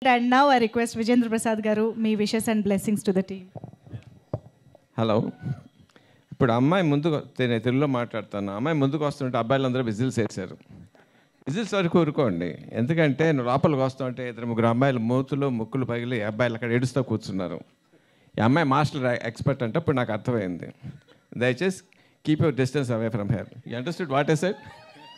And now I request Vijendra Prasad garu మీ wishes and blessings to the team hello ఇప్పుడు అమ్మాయి ముందుకు నేను తెలుగులో మాట్లాడుతాను అమ్మాయి ముందుకు వస్తుంటే అబ్బాయిలందరూ విజిల్స్ వేశారు విజిల్స్ వరకు ఊరుకోండి ఎందుకంటే నువ్వు లోపలికి వస్తుంటే ఇద్దరు ముగ్గురు అమ్మాయిలు మూతులు ముక్కులు పగిలి ఈ అబ్బాయిలు అక్కడ ఏడుస్తూ కూర్చున్నారు ఈ అమ్మాయి మాస్టర్ ఎక్స్పర్ట్ అంటే ఇప్పుడు నాకు అర్థమైంది దయచేసి keep your distance away from here you understood what is set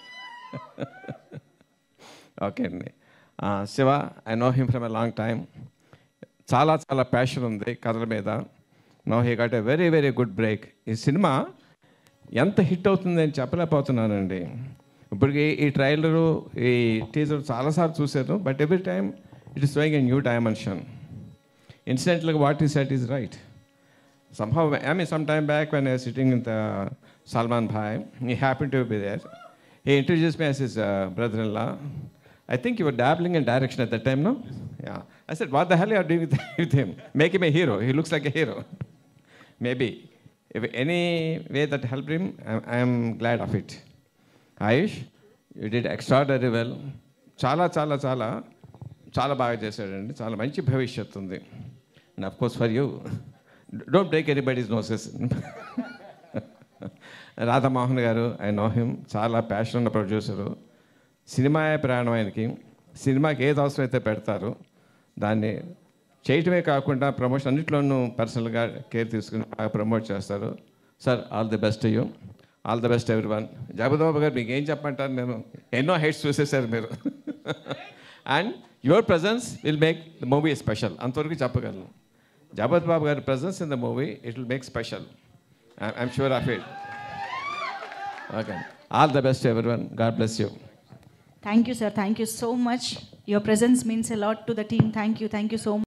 okay అండి Shiva I know him from a long time చాలా చాలా ప్యాషన్ ఉంది కథల మీద no he got a very very good break ఈ సినిమా ఎంత హిట్ అవుతుంది అని చెప్పలేకపోతున్నానండి ఇప్పటికి ఈ ట్రైలరు ఈ టీజర్ చాలాసార్లు చూశాను but every time it is showing a new dimension ఇన్సిడెంట్లకు what is that is right somehow I mean some time back when I was sitting in the Salman Bhai, he happened to be there. He introduced me as his uh, brother-in-law. I think you were dabbling in direction at that time, no? Yeah. I said, what the hell are you doing with, with him? Make him a hero. He looks like a hero. Maybe. If any way that helped him, I'm, I'm glad of it. Ayush, you did extraordinary well. చాలా చాలా చాలా చాలా బాగా చేశాడండి చాలా మంచి భవిష్యత్తు ఉంది and of course for you don't break anybody's noses Radhamohan garu I know him చాలా ప్యాషన్ ఉన్న ప్రొడ్యూసరు సినిమా ప్రాణం ఆయనకి సినిమాకి ఏది అవసరం అయితే పెడతారు దాన్ని చేయటమే కాకుండా ప్రమోషన్ అన్నింటిలోనూ పర్సనల్గా కేర్ తీసుకుని బాగా ప్రమోట్ చేస్తారు sir all the best you all the best everyone Jagadabu garu మీకు ఏం చెప్పంటారు నేను ఎన్నో హైట్స్ చూసేశారు మీరు and your presence will make the movie special అంతవరకు చెప్పగలను జగత్ బాబు గారి presence in the movie it will make special I'm sure of it okay all the best everyone God bless you thank you sir thank you so much your presence means a lot to the team thank you thank you so much